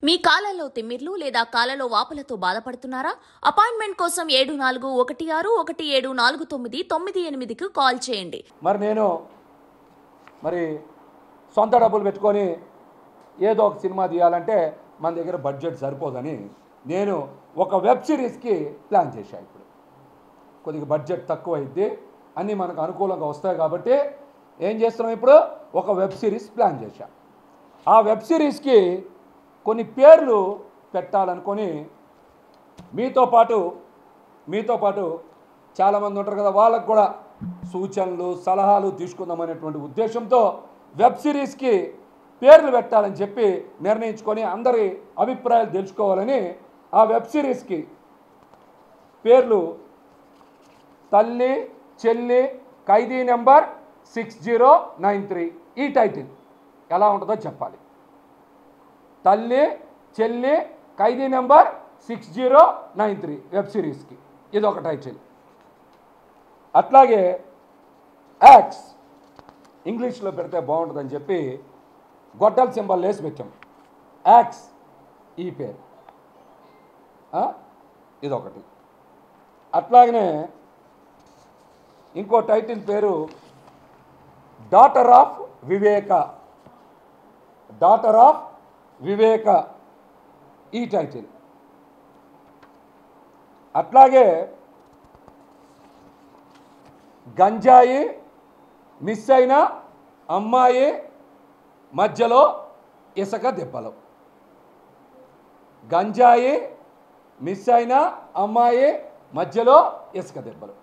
మీ కాలంలో తిమ్మిర్లు లేదా కాలలో వాపులతో బాధపడుతున్నారా అపాయింట్మెంట్ కోసం ఏడు నాలుగు ఒకటి ఆరు ఒకటి ఏడు నాలుగు తొమ్మిది తొమ్మిది ఎనిమిదికి కాల్ చేయండి మరి నేను మరి సొంత డబ్బులు పెట్టుకొని ఏదో ఒక సినిమా తీయాలంటే మన దగ్గర బడ్జెట్ సరిపోదని నేను ఒక వెబ్ సిరీస్కి ప్లాన్ చేశాను ఇప్పుడు కొద్దిగా బడ్జెట్ తక్కువ అయింది అన్నీ మనకు అనుకూలంగా వస్తాయి కాబట్టి ఏం చేస్తున్నాం ఇప్పుడు ఒక వెబ్ సిరీస్ ప్లాన్ చేశాం ఆ వెబ్ సిరీస్కి కొన్ని పేర్లు పెట్టాలనుకొని మీతో పాటు మీతో పాటు చాలామంది ఉంటారు కదా వాళ్ళకు కూడా సూచనలు సలహాలు తీసుకుందామనేటువంటి ఉద్దేశంతో వెబ్ సిరీస్కి పేర్లు పెట్టాలని చెప్పి నిర్ణయించుకొని అందరి అభిప్రాయాలు తెలుసుకోవాలని ఆ వెబ్ సిరీస్కి పేర్లు తల్లి చెల్లి ఖైదీ number six zero nine three ఈ టైటిల్ ఎలా ఉంటుందో చెప్పాలి తల్లి చెల్లి ఖైదీ number six zero nine three web సిరీస్కి ఇది ఒక టైటిల్ అట్లాగే యాక్స్ ఇంగ్లీష్లో పెడితే బాగుంటుందని చెప్పి గొడ్డల సింబల్ వేసి పెట్టాం యాక్స్ ఈ పేరు ఆ? ఇదొకటి అట్లాగనే ఇంకో టైటిల్ పేరు daughter of Viveka daughter of Viveka ఈ టైటిల్ అట్లాగే గంజాయి మిస్ అయిన అమ్మాయి మధ్యలో ఇసుక దెబ్బలు గంజాయి మిస్ అయిన అమ్మాయి మధ్యలో ఇసుక దెబ్బలు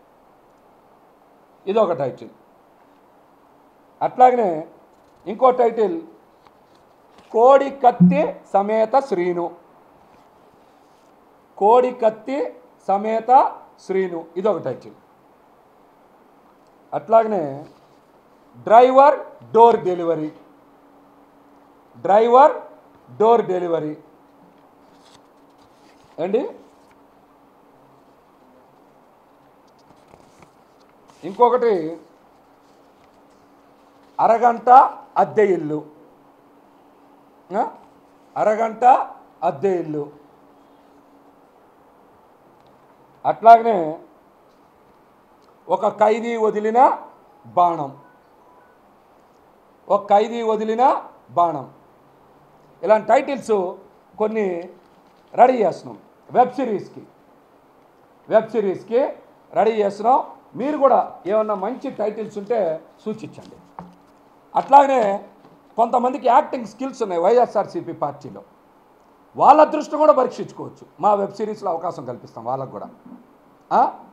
ఇది ఒక టైటిల్ అట్లాగనే ఇంకో టైటిల్ కోడి కత్తి సమేత శ్రీను కోడి కత్తి సమేత శ్రీను ఇది ఒక టైటిల్ అట్లాగనే driver door delivery driver door delivery అండి ఇంకొకటి అరగంట అద్దె ఇల్లు ఆ? అరగంట అద్దె ఇల్లు అట్లాగనే ఒక ఖైదీ వదిలిన బాణం ఒక ఖైదీ వదిలిన బాణం ఇలాంటి టైటిల్స్ కొన్ని రెడీ చేస్తున్నాం వెబ్ సిరీస్కి వెబ్ సిరీస్కి రెడీ చేస్తున్నాం మీరు కూడా ఏమన్నా మంచి టైటిల్స్ ఉంటే సూచించండి అట్లాగనే కొంతమందికి యాక్టింగ్ స్కిల్స్ ఉన్నాయి వైఎస్ఆర్సీపీ పార్టీలో వాళ్ళ దృష్టి కూడా పరీక్షించుకోవచ్చు మా వెబ్ సిరీస్లో అవకాశం కల్పిస్తాం వాళ్ళకు కూడా ఆ?